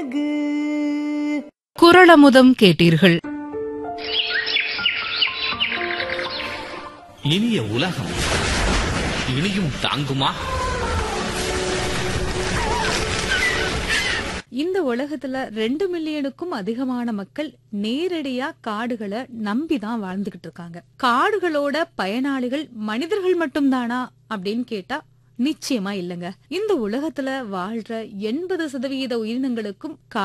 குரளமுதம் கேட்டீர்கள் இனிய உலகம் இனியும் தாங்குமா இந்த உலகத்துல ரெண்டு மில்லியனுக்கும் அதிகமான மக்கள் நேரடியா காடுகளை நம்பி தான் வாழ்ந்துகிட்டு இருக்காங்க காடுகளோட பயனாளிகள் மனிதர்கள் மட்டும்தானா அப்படின்னு கேட்டா நிச்சயமா இல்லைங்க இந்த உலகத்துல வாழ்ற எண்பது சதவீத உயிரினங்களுக்கும்